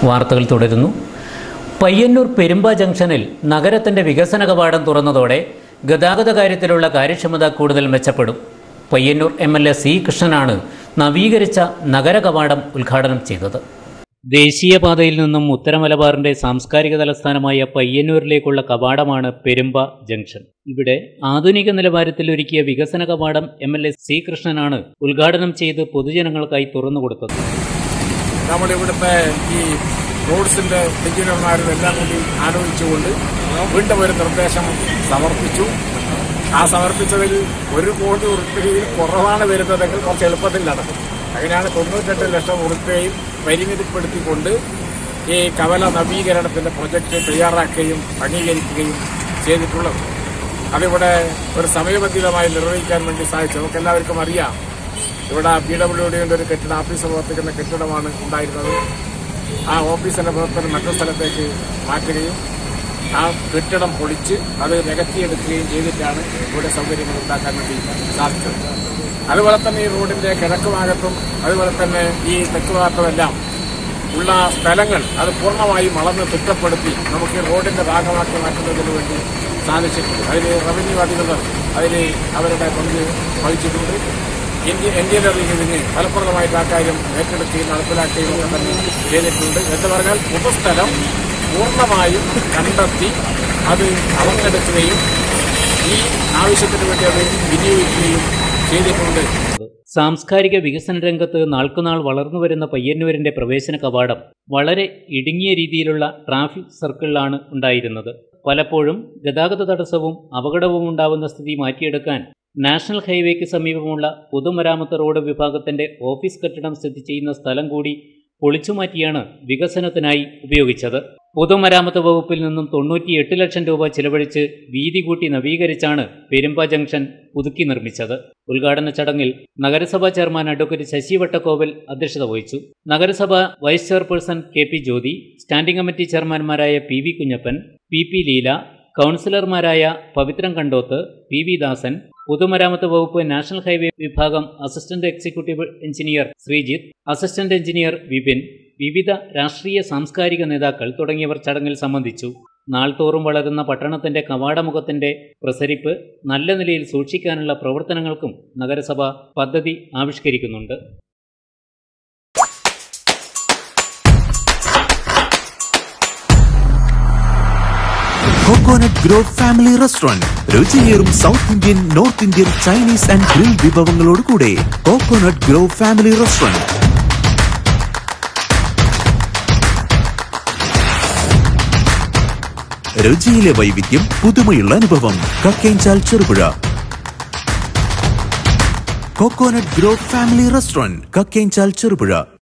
വാർത്തകൾ തുടരുന്നു പയ്യന്നൂർ പെരുമ്പ ജംഗ്ഷനിൽ നഗരത്തിന്റെ വികസന കവാടം തുറന്നതോടെ ഗതാഗത കാര്യത്തിലുള്ള കാര്യക്ഷമത കൂടുതൽ മെച്ചപ്പെടും Payyanur M L A C കൃഷ്ണനാണ് നവീകരിച്ച നഗര കവാടം ഉദ്ഘാടനം ചെയ്തത് ദേശീയപാതയിൽ നിന്നും ഉത്തരമലബാറിന്റെ സാംസ്കാരിക തലസ്ഥാനമായ പയ്യന്നൂരിലേക്കുള്ള കവാടമാണ് പെരുമ്പ ജംഗ്ഷൻ ഇവിടെ ആധുനിക നിലവാരത്തിൽ ഒരുക്കിയ വികസന കവാടം എം എൽ എ സി കൃഷ്ണനാണ് ഉദ്ഘാടനം ചെയ്ത് പൊതുജനങ്ങൾക്കായി തുറന്നുകൊടുത്തത് നമ്മളിവിടുത്തെ ഈ റോഡ്സിന്റെ എഞ്ചിനീയർമാരും എല്ലാം കൂടി ആലോചിച്ചുകൊണ്ട് വീണ്ടും ഒരു നിർദ്ദേശം സമർപ്പിച്ചു ആ സമർപ്പിച്ചതിൽ ഒരു കോടി ഉറുപ്പികയിൽ കുറവാണ് വരുന്നതെങ്കിൽ കുറച്ച് എളുപ്പത്തിൽ നടക്കും അങ്ങനെയാണ് തൊണ്ണൂറ്റെട്ട് ലക്ഷം ഉറുപ്പികയും പരിമിതിപ്പെടുത്തിക്കൊണ്ട് ഈ കവല നവീകരണത്തിന്റെ പ്രൊജക്ട് തയ്യാറാക്കുകയും അംഗീകരിക്കുകയും ചെയ്തിട്ടുള്ളത് അതിവിടെ ഒരു സമയബന്ധിതമായി നിർവഹിക്കാൻ വേണ്ടി സാധിച്ചു നമുക്ക് എല്ലാവർക്കും അറിയാം ഇവിടെ പി ഡബ്ല്യു ഡിയുടെ ഒരു കെട്ടിട ഓഫീസ് പ്രവർത്തിക്കുന്ന കെട്ടിടമാണ് ഉണ്ടായിരുന്നത് ആ ഓഫീസിന്റെ പ്രവർത്തനം മറ്റൊരു സ്ഥലത്തേക്ക് മാറ്റുകയും ആ കെട്ടിടം പൊളിച്ച് അത് നികത്തിയെടുക്കുകയും ചെയ്തിട്ടാണ് ഇവിടെ സൗകര്യങ്ങൾ ഉണ്ടാക്കാൻ വേണ്ടി സാധിച്ചത് അതുപോലെ തന്നെ ഈ റോഡിന്റെ കിഴക്ക് ഭാഗത്തും അതുപോലെ തന്നെ ഈ തെക്ക് ഭാഗത്തുമെല്ലാം ഉള്ള സ്ഥലങ്ങൾ അത് പൂർണ്ണമായും അളന്ന് തിട്ടപ്പെടുത്തി നമുക്ക് ഈ റോഡിന്റെ ഭാഗമാക്കി മാറ്റുന്നതിന് വേണ്ടി സാധിച്ചിട്ടുണ്ട് അതിൽ റവന്യൂ അധികൃതർ അതിൽ അവരുടെ പങ്ക് വഹിച്ചിട്ടുണ്ട് ഇന്ത്യ എഞ്ചിനീയറിംഗ് ഇതിന് ഫലപ്രദമായിട്ട് ആ കാര്യം ഏറ്റെടുക്കുകയും നടപ്പിലാക്കുകയും ഒക്കെ തന്നെ ചെയ്തിട്ടുണ്ട് എന്ന് പറഞ്ഞാൽ പൊതുസ്ഥലം പൂർണ്ണമായും കണ്ടെത്തി അത് അളന്നെടുക്കുകയും ഈ ആവശ്യത്തിന് വേണ്ടി അത് വിനിയോഗിക്കുകയും ചെയ്തിട്ടുണ്ട് സാംസ്കാരിക വികസന രംഗത്ത് നാൾക്കുനാൾ വളർന്നു വരുന്ന പയ്യന്നൂരിന്റെ പ്രവേശന കവാടം വളരെ ഇടുങ്ങിയ രീതിയിലുള്ള ട്രാഫിക് സർക്കിളിലാണ് ഉണ്ടായിരുന്നത് പലപ്പോഴും ഗതാഗത തടസ്സവും അപകടവും ഉണ്ടാവുന്ന സ്ഥിതി മാറ്റിയെടുക്കാൻ നാഷണൽ ഹൈവേക്ക് സമീപമുള്ള പൊതുമരാമത്ത് റോഡ് വിഭാഗത്തിന്റെ ഓഫീസ് കെട്ടിടം സ്ഥിതി ചെയ്യുന്ന സ്ഥലം കൂടി പൊളിച്ചുമാറ്റിയാണ് വികസനത്തിനായി ഉപയോഗിച്ചത് പൊതുമരാമത്ത് വകുപ്പിൽ നിന്നും തൊണ്ണൂറ്റിയെട്ട് ലക്ഷം രൂപ ചിലവഴിച്ച് വീതി കൂട്ടി നവീകരിച്ചാണ് പെരുമ്പ ജംഗ്ഷൻ പുതുക്കി നിർമ്മിച്ചത് ഉദ്ഘാടന ചടങ്ങിൽ നഗരസഭാ ചെയർമാൻ അഡ്വക്കേറ്റ് ശശി വട്ടക്കോവൽ അധ്യക്ഷത വഹിച്ചു നഗരസഭ vice chairperson K P Jyothi standing committee ചെയർമാൻമാരായ P V Kunhappan P P Leela കൗൺസിലർമാരായ പവിത്രം കണ്ടോത്ത് പി വി ദാസൻ പൊതുമരാമത്ത് വകുപ്പ് നാഷണൽ ഹൈവേ വിഭാഗം assistant executive engineer Sreejith assistant engineer Vipin വിവിധ രാഷ്ട്രീയ സാംസ്കാരിക നേതാക്കൾ തുടങ്ങിയവർ ചടങ്ങിൽ സംബന്ധിച്ചു നാൾതോറും വളരുന്ന പട്ടണത്തിന്റെ കവാടമുഖത്തിന്റെ പ്രസരിപ്പ് നല്ല നിലയിൽ സൂക്ഷിക്കാനുള്ള പ്രവർത്തനങ്ങൾക്കും നഗരസഭ പദ്ധതി ആവിഷ്കരിക്കുന്നുണ്ട് കോക്കോനട്ട് ഗ്രോവ് ഫാമിലി റെസ്റ്റോറന്റ് രുചിയേറും south Indian north Indian Chinese and grill വിഭവങ്ങളോട് കൂടെ കോക്കോനട്ട് ഗ്രോവ് ഫാമിലി റെസ്റ്റോറന്റ് രുചിയിലെ വൈവിധ്യം പുതുമയുള്ള അനുഭവം Kakkenchal Cherupuzha coconut grove family restaurant Kakkenchal Cherupuzha